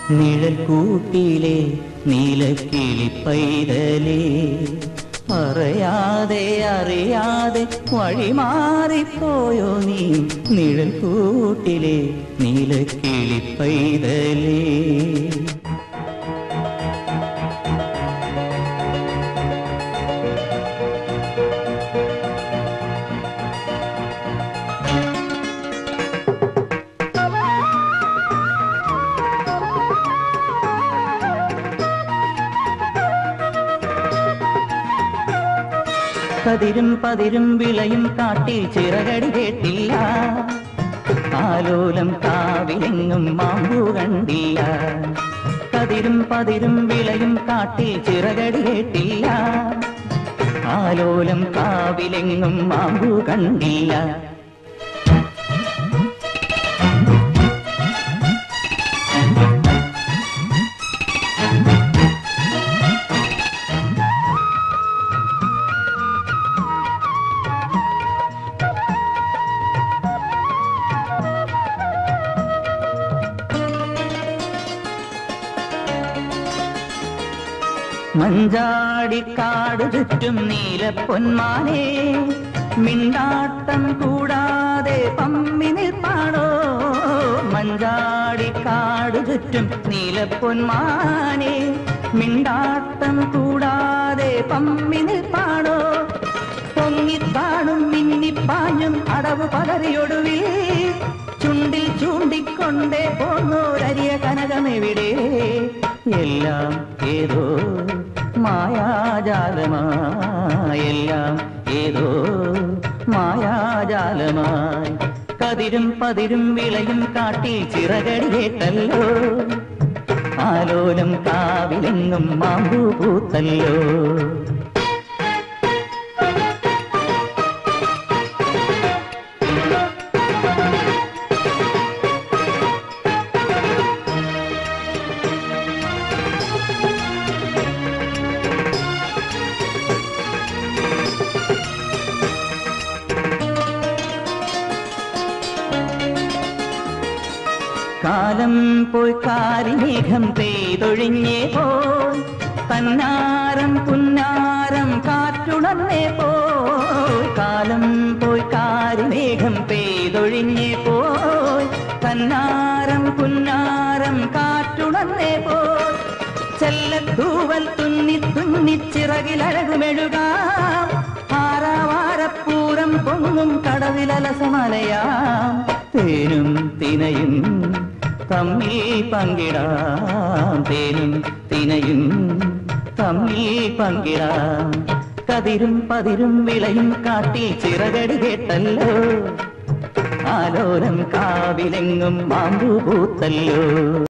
നിഴൽ കൂട്ടിലെ നീലക്കിളി പൈതലേ അറിയാതെ അറിയാതെ വഴിമാറിപ്പോയോ നീ നിഴൽ കൂട്ടിലെ നീലക്കിളി പൈതലേ കതിരും പതിരും വിളയും കാട്ടിൽ ചിറകടി കേട്ടില്ല ആലോലം കാവിലെങ്ങും മാമ്പു കണ്ടില്ല കതിരും പതിരും വിളയും കാട്ടിൽ ചിറകടി കേട്ടില്ല ആലോലം കാവിലെങ്ങും മാമ്പു കണ്ടില്ല മഞ്ചാടിക്കാട് ചുറ്റും നീല പൊന്മാനെ മിണ്ടാട്ടം കൂടാതെ പമ്മി നിൽപ്പാണോ മഞ്ചാടിക്കാട് ചുറ്റും നീല പൊന്മാനെ മിണ്ടാട്ടം കൂടാതെ പമ്മി നിൽപ്പാണോ പൊങ്ങിത്താണും മിന്നിപ്പാഞ്ഞും അടവ് പകരയൊടുവിൽ ചുണ്ടിൽ ചൂണ്ടിക്കൊണ്ടേ പോന്നോരരിയ കനകമെവിടെ എല്ലാം ഏതോ മായാജാലമായെല്ലാം ഏതോ മായാജാലമായി കതിരും പതിരും വിളയും കാട്ടി ചിറകടി കേട്ടല്ലോ ആലോലം കാവിലെങ്ങും മാമ്പു പൂത്തല്ലോ കാലം പോയി കാരിമേഘം പെയ്തൊഴിഞ്ഞേ പോയി തന്നാരം പുന്നാരം കാറ്റുണർന്നേ പോയി കാലം പോയി കാരിമേഘം പെയ്തൊഴിഞ്ഞേ പോയി തന്നാരം പുന്നാരം കാറ്റുണർന്നേ പോയി ചെല്ലത്തൂവൽ തുന്നി തുന്നി ചിറകിലഴകുമെഴുകാം ആറാവാരപ്പൂരം പൊങ്ങും കടവിലലസമലയാം തേനും തിനയും തമ്മിൽ പങ്കിടാം തേനും തിനയും തമ്മിൽ പങ്കിടാം കതിരും പതിരും വിളയും കാട്ടി ചിറകടി കേട്ടല്ലോ ആലോലം കാവിലെങ്ങും മാമ്പു പൂത്തല്ലോ